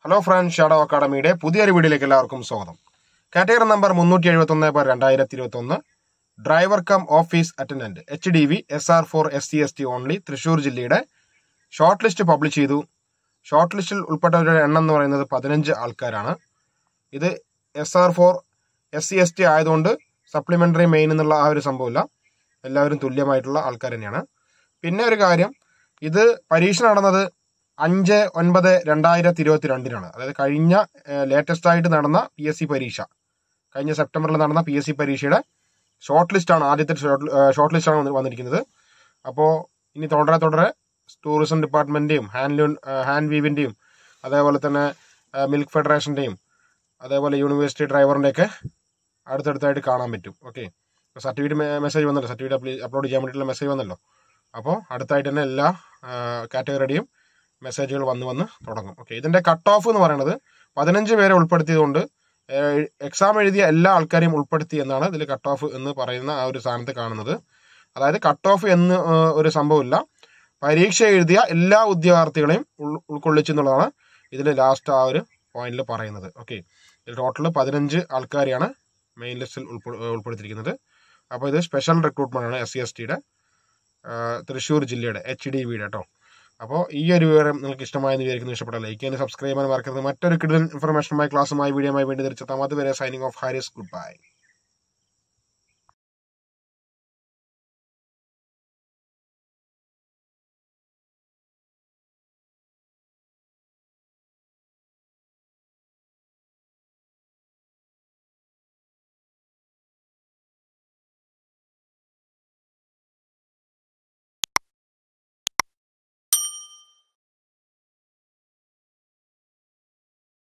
hello friends shadow അക്കാഡമിയുടെ പുതിയൊരു വീഡിയോയിലേക്ക് എല്ലാവർക്കും സ്വാഗതം കാറ്റഗറി നമ്പർ മുന്നൂറ്റി എഴുപത്തി ഒന്ന് ബാർ രണ്ടായിരത്തി ഇരുപത്തി ഒന്ന് driver cum office attendant H D V S R four S C S T only Thrissur ജില്ലയുടെ ഷോർട്ട് ലിസ്റ്റ് പബ്ലിഷ് ചെയ്തു ഷോർട്ട് ലിസ്റ്റിൽ ഉൾപ്പെട്ടവരുടെ എണ്ണം എന്ന് പറയുന്നത് പതിനഞ്ച് ആൾക്കാരാണ് ഇത് S R four S C S T ആയതുകൊണ്ട് സപ്ലിമെന്ററി മെയിൻ എന്നുള്ള ആ ഒരു സംഭവമില്ല എല്ലാവരും തുല്യമായിട്ടുള്ള ആൾക്കാർ തന്നെയാണ് പിന്നെ ഒരു കാര്യം ഇത് പരീക്ഷ നടന്നത് അഞ്ച് ഒൻപത് രണ്ടായിരത്തി ഇരുപത്തി രണ്ടിനാണ് അതായത് കഴിഞ്ഞ ലേറ്റസ്റ്റ് ആയിട്ട് നടന്ന പി എസ് സി പരീക്ഷ കഴിഞ്ഞ സെപ്റ്റംബറിൽ നടന്ന പി എസ് സി പരീക്ഷയുടെ ഷോർട്ട് ലിസ്റ്റാണ് ആദ്യത്തെ ഷോർട്ട് ലിസ്റ്റാണ് വന്നി- വന്നിരിക്കുന്നത് അപ്പോൾ ഇനി തുടരെ തുടരെ ടൂറിസം ഡിപ്പാർട്ട്മെന്റിന്റെയും ഹാൻഡ് ഹാൻഡ് വീവിന്റെയും അതേപോലെ തന്നെ മിൽക്ക് ഫെഡറേഷന്റെയും അതേപോലെ യൂണിവേഴ്സിറ്റി ഡ്രൈവറിന്റെ ഒക്കെ അടുത്തടുത്തായിട്ട് കാണാൻ പറ്റും ഓക്കെ സർട്ടിഫിക്കറ്റ് മെസ്സേജ് വന്നല്ലോ സർട്ടിഫിക്കറ്റ് അപ്ലോഡ് ചെയ്യാൻ വേണ്ടിയിട്ടുള്ള മെസ്സേജ് വന്നല്ലോ അപ്പോൾ അടുത്തായിട്ട് തന്നെ എല്ലാ കാറ്റഗറിയുടെയും മെസ്സേജുകൾ വന്ന് വന്ന് തുടങ്ങും ഓക്കെ ഇതിന്റെ കട്ട് ഓഫ് എന്ന് പറയുന്നത് പതിനഞ്ച് പേരെ ഉൾപ്പെടുത്തിയതുകൊണ്ട് എക്സാം എഴുതിയ എല്ലാ ആൾക്കാരെയും ഉൾപ്പെടുത്തി എന്നാണ് ഇതിൽ കട്ട് ഓഫ് എന്ന് പറയുന്ന ആ ഒരു സ്ഥാനത്ത് കാണുന്നത് അതായത് കട്ട് ഓഫ് എന്ന് ആ, ഒരു സംഭവമില്ല പരീക്ഷ എഴുതിയ എല്ലാ ഉദ്യോഗാർത്ഥികളെയും ഉൾ- ഉൾക്കൊള്ളിച്ചു എന്നുള്ളതാണ് ഇതിൽ ലാസ്റ്റ് ആ ഒരു പോയിന്റിൽ പറയുന്നത് ഓക്കെ ഇതിൽ ടോട്ടൽ പതിനഞ്ച് ആൾക്കാരെയാണ് മെയിൻ ലിസ്റ്റിൽ ഉൾപ്പെ- ഉൾപ്പെടുത്തിയിരിക്കുന്നത് അപ്പോൾ ഇത് സ്പെഷ്യൽ റിക്രൂട്ട്മെന്റ് ആണ് എസ് സി എസ് ടിയുടെ തൃശ്ശൂർ ജില്ലയുടെ എച്ച് ഡി വിയുടെ കേട്ടോ അപ്പോൾ ഈ ഒരു വിവരം നിങ്ങൾക്ക് ഇഷ്ടമായെന്ന് വിചാരിക്കുന്നു ഇഷ്ടപ്പെട്ട ലൈക്ക് ചെയ്യാൻ സബ്സ്ക്രൈബ് ചെയ്യാൻ മറക്കരുത് മറ്റൊരു കിടൽ ഇൻഫർമേഷനുമായി ക്ലാസ്സുമായി വീഡിയോയുമായി വേണ്ടി തിരിച്ചെത്താം അതുവരെ signing off Haris good by